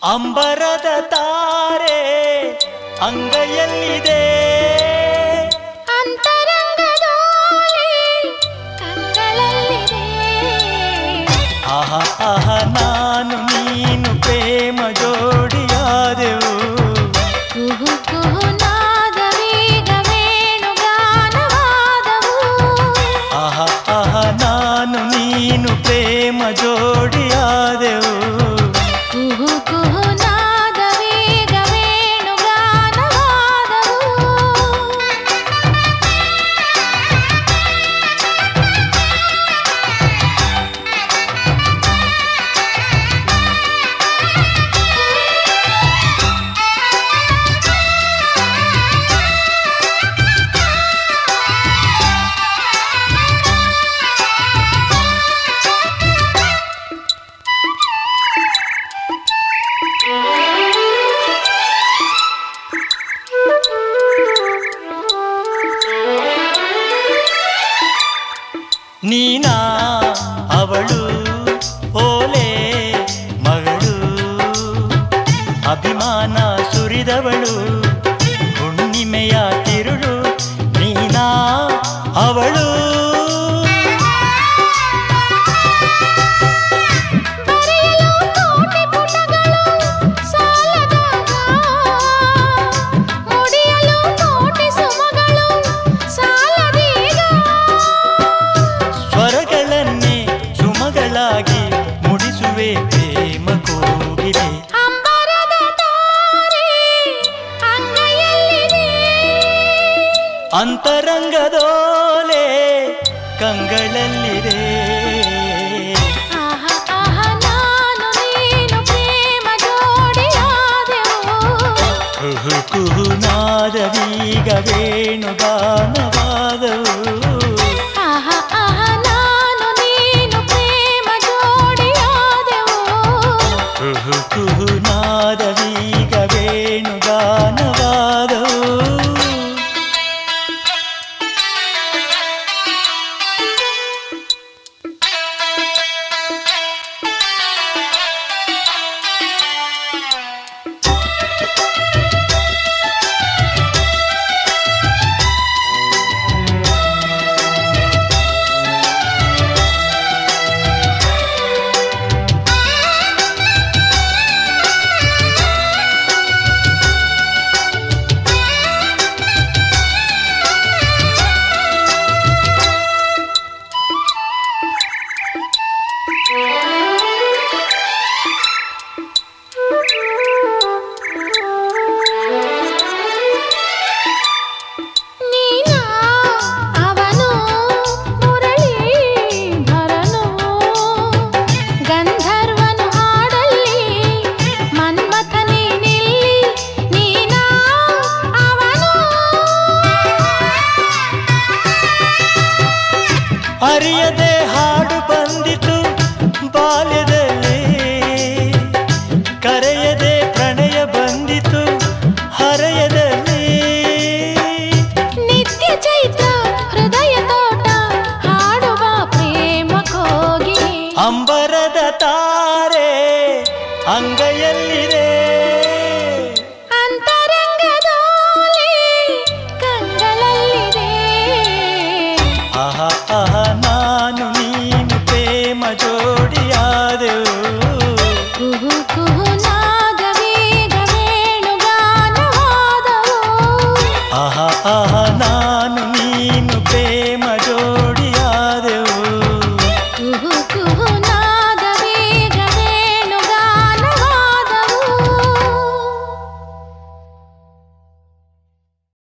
ಅಂಬರದ ತಾರೆ ಅಂಗೈಯಲ್ಲಿದೆ ಅಂತರಂಗದೋಲೆ ಕಂಗಳಲ್ಲಿದೆ ಆಹ ಆಹ ನಾನು ನೀನು ಪ್ರೇಮ ಜೋಡಿಯಾದೆವು ಕುಹು ಕುಹು ನಾದವೀಗ ವೇಣುಗಾನವಾದವು ಆಹ ಆಹ ನಾನು ನೀನು ಪ್ರೇಮ ಜೋಡಿಯಾದೆವು ಕುಹು ಕುಹು ನಾದವೀಗ ವೇಣುಗಾನವಾದವು ನೀನಾ ಅವಳು ಓಲೆ ಮಗಳು ಅಭಿಮಾನ ಸುರಿದವಳು ಹುಣ್ಣಿಮೆಯ ತಿರುಳು ನೀನಾ ಅವಳು ಬರೆಯಲು ಕೋಟಿ ಪುಟಗಳು ಸಾಲದಾಗ ಮುಡಿಯಲು ಕೋಟಿ ಸುಮಗಳು ಸಾಲದೀಗ ಸ್ವರಗಳನ್ನೇ ಸುಮಗಳಾಗಿ ಮುಡಿಸುವೆ ಪ್ರೇಮ ಕೋಗಿಲೆ ಅಂಬರದ ತಾರೆ ಅಂಗೈಯಲ್ಲಿದೆ ಅಂತರಂಗದೋಲೆ ಕಂಗಳಲ್ಲಿದೆ ಆಹ ಆಹ ನಾನು ನೀನು ಪ್ರೇಮ ಜೋಡಿಯಾದೆವು ಕುಹು ಕುಹು ನಾದವೀಗ ವೇಣುಗಾನವಾದವು ಆಹ ಆಹ ನಾನು ನೀನು ಪ್ರೇಮ ಜೋಡಿಯಾದೆವು ಕುಹು ಕುಹು ನಾದವೀಗ ವೇಣುಗಾನವಾದವು ನೀನಾ ಅವನು ಮುರಳೀಧರನು ಗಂಧರ್ವನು ಹಾಡಲ್ಲಿ ಮನ್ಮಥನೇ ನಿಲ್ಲಿ ನೀನಾ ಅವನು ಅರಿಯದೆ ಹಾಡು ಬಂದಿತು ಬಾಲ್ಯದಲ್ಲಿ ಕರೆಯದೆ ಪ್ರಣಯ ಬಂದಿತು ಹರೆಯದಲ್ಲಿ ನಿತ್ಯ ಚೈತ್ರ ಹೃದಯ ತೋಟ ಹಾಡುವ ಪ್ರೇಮ ಕೋಗಿ ಅಂಬರದ ತಾರೆ ಅಂಗೈಯಲ್ಲಿದೆ ಅಂತರಂಗದೋಲೆ ಕಂಗಳಲ್ಲಿದೆ ಆಹ ಆಹ ನಾನು ನೀನು ಪ್ರೇಮ ಜೋಡಿಯಾದೆವು ಕುಹು ಕುಹು ನಾದವೀಗ ವೇಣುಗಾನವಾದವು ಆಹ ಆಹ ನಾನು ನೀನು ಪ್ರೇಮ